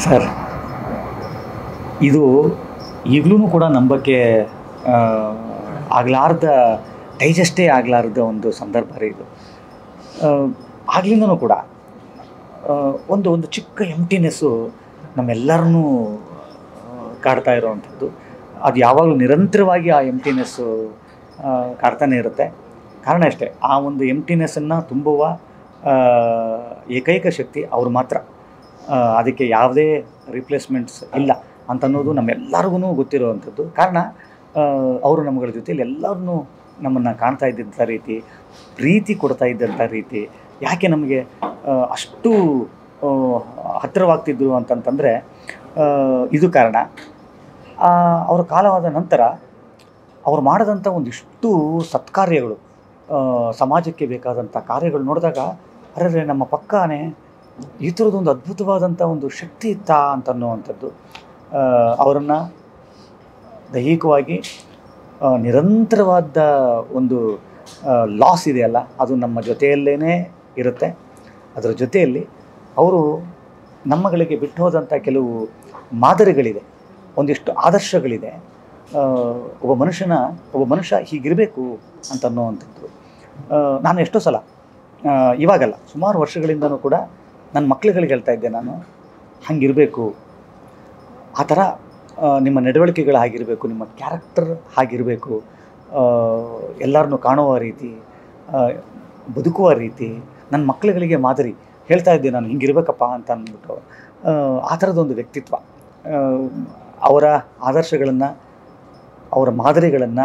sir ಇದು ಈಗಲೂ ಕೂಡ ನಂಬಕ್ಕೆ ಆ, ಆಗ್ಲಾರ್ದ ಡೈಜೆಸ್ಟೇ ಆಗಲಾರ್ದ ಒಂದು ಸಂದರ್ಭ ರೀ ಇದು ಆಗ್ಲಿಂದನೂ ಕೂಡ ಆ, ಒಂದು ಒಂದು ಚಿಕ್ಕ ಎಂಟಿನೆಸ್ಸು ನಮ್ಮೆಲ್ಲರನ್ನೂ ಕಾಡ್ತಾ ಇರೋವಂಥದ್ದು ಅದು ಯಾವಾಗಲೂ ನಿರಂತರವಾಗಿ ಆ ಎಂಟಿನೆಸ್ಸು ಕಾಡ್ತಾನೆ ಇರುತ್ತೆ ಕಾರಣ ಅಷ್ಟೇ ಆ ಒಂದು ಎಂಟಿನೆಸ್ಸನ್ನು ತುಂಬುವ ಆ, ಏಕೈಕ ಶಕ್ತಿ ಅವ್ರು ಮಾತ್ರ ಆ, ಅದಕ್ಕೆ ಯಾವುದೇ ರಿಪ್ಲೇಸ್ಮೆಂಟ್ಸ್ ಇಲ್ಲ ಅಂತನ್ನೋದು ನಮ್ಮೆಲ್ಲರಿಗೂ ಗೊತ್ತಿರುವಂಥದ್ದು ಕಾರಣ ಆ, ಅವರು ನಮ್ಮಗಳ ಜೊತೆಲಿ ಎಲ್ಲರನ್ನೂ ನಮ್ಮನ್ನು ಕಾಣ್ತಾ ಇದ್ದಂಥ ರೀತಿ ಪ್ರೀತಿ ಕೊಡ್ತಾ ಇದ್ದಂಥ ರೀತಿ ಯಾಕೆ ನಮಗೆ ಆ, ಅಷ್ಟು ಆ, ಹತ್ತಿರವಾಗ್ತಿದ್ರು ಅಂತಂತಂದರೆ ಆ, ಇದು ಕಾರಣ ಆ, ಅವರ ಕಾಲವಾದ ನಂತರ ಅವ್ರು ಮಾಡಿದಂಥ ಒಂದಿಷ್ಟು ಸತ್ಕಾರ್ಯಗಳು ಆ, ಸಮಾಜಕ್ಕೆ ಬೇಕಾದಂಥ ಕಾರ್ಯಗಳು ನೋಡಿದಾಗ ಅರೆ ನಮ್ಮ ಪಕ್ಕನೇ ಈ ಥರದೊಂದು ಅದ್ಭುತವಾದಂಥ ಒಂದು ಶಕ್ತಿ ಇತ್ತಾ ಅಂತನ್ನುವಂಥದ್ದು ಅವರನ್ನು ದೈಹಿಕವಾಗಿ ಆ, ನಿರಂತರವಾದ ಒಂದು ಲಾಸ್ ಇದೆಯಲ್ಲ ಅದು ನಮ್ಮ ಜೊತೆಯಲ್ಲೇ ಇರುತ್ತೆ ಅದರ ಜೊತೆಯಲ್ಲಿ ಅವರು ನಮ್ಮಗಳಿಗೆ ಬಿಟ್ಟು ಹೋದಂಥ ಕೆಲವು ಮಾದರಿಗಳಿದೆ ಒಂದಿಷ್ಟು ಆದರ್ಶಗಳಿದೆ ಆ, ಒಬ್ಬ ಮನುಷ್ಯನ ಒಬ್ಬ ಮನುಷ್ಯ ಹೀಗಿರಬೇಕು ಅಂತನ್ನುವಂಥದ್ದು ಆ, ನಾನು ಎಷ್ಟೋ ಸಲ ಆ, ಇವಾಗಲ್ಲ ಸುಮಾರು ವರ್ಷಗಳಿಂದನೂ ಕೂಡ ನನ್ನ ಮಕ್ಳುಗಳಿಗೆ ಹೇಳ್ತಾ ಇದ್ದೆ ನಾನು ಹಂಗಿರಬೇಕು ಆ ಥರ ಆ, ನಿಮ್ಮ ನಡವಳಿಕೆಗಳು ಹಾಗಿರಬೇಕು ನಿಮ್ಮ ಕ್ಯಾರೆಕ್ಟರ್ ಹಾಗಿರಬೇಕು ಎಲ್ಲರನ್ನೂ ಕಾಣುವ ರೀತಿ ಆ, ಬದುಕುವ ರೀತಿ ನನ್ನ ಮಕ್ಳುಗಳಿಗೆ ಮಾದರಿ ಹೇಳ್ತಾ ಇದ್ದೆ ನಾನು ಹಿಂಗಿರ್ಬೇಕಪ್ಪ ಅಂತ ಅಂದ್ಬಿಟ್ಟು ಆ, ಆ ಥರದೊಂದು ವ್ಯಕ್ತಿತ್ವ ಆ, ಅವರ ಆದರ್ಶಗಳನ್ನು ಅವರ ಮಾದರಿಗಳನ್ನು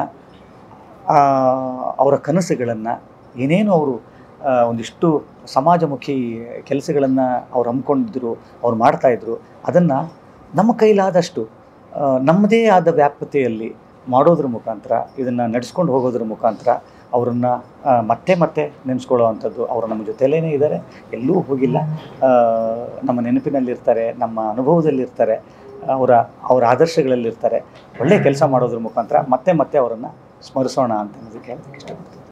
ಅವರ ಕನಸುಗಳನ್ನು ಏನೇನು ಅವರು ಆ, ಒಂದಿಷ್ಟು ಸಮಾಜಮುಖಿ ಕೆಲಸಗಳನ್ನು ಅವ್ರು ಹಮ್ಮಿಕೊಂಡಿದ್ರು ಅವ್ರು ಮಾಡ್ತಾಯಿದ್ರು ಅದನ್ನು ನಮ್ಮ ಕೈಲಾದಷ್ಟು ಆ, ನಮ್ಮದೇ ಆದ ವ್ಯಾಪ್ತಿಯಲ್ಲಿ ಮಾಡೋದ್ರ ಮುಖಾಂತರ ಇದನ್ನು ನಡೆಸ್ಕೊಂಡು ಹೋಗೋದ್ರ ಮುಖಾಂತರ ಅವರನ್ನು ಮತ್ತೆ ಮತ್ತೆ ನೆನೆಸ್ಕೊಳ್ಳೋ ಅಂಥದ್ದು ಅವರು ನಮ್ಮ ಜೊತೆಲೇ ಇದ್ದಾರೆ ಎಲ್ಲೂ ಹೋಗಿಲ್ಲ ಆ, ನಮ್ಮ ನೆನಪಿನಲ್ಲಿರ್ತಾರೆ ನಮ್ಮ ಅನುಭವದಲ್ಲಿರ್ತಾರೆ ಅವರ ಅವರ ಆದರ್ಶಗಳಲ್ಲಿರ್ತಾರೆ ಒಳ್ಳೆಯ ಕೆಲಸ ಮಾಡೋದ್ರ ಮುಖಾಂತರ ಮತ್ತೆ ಮತ್ತೆ ಅವರನ್ನು ಸ್ಮರಿಸೋಣ ಅಂತ ಅನ್ನೋದಕ್ಕೆ ಹೇಳೋದಕ್ಕೆ ಇಷ್ಟಪಡ್ತೀನಿ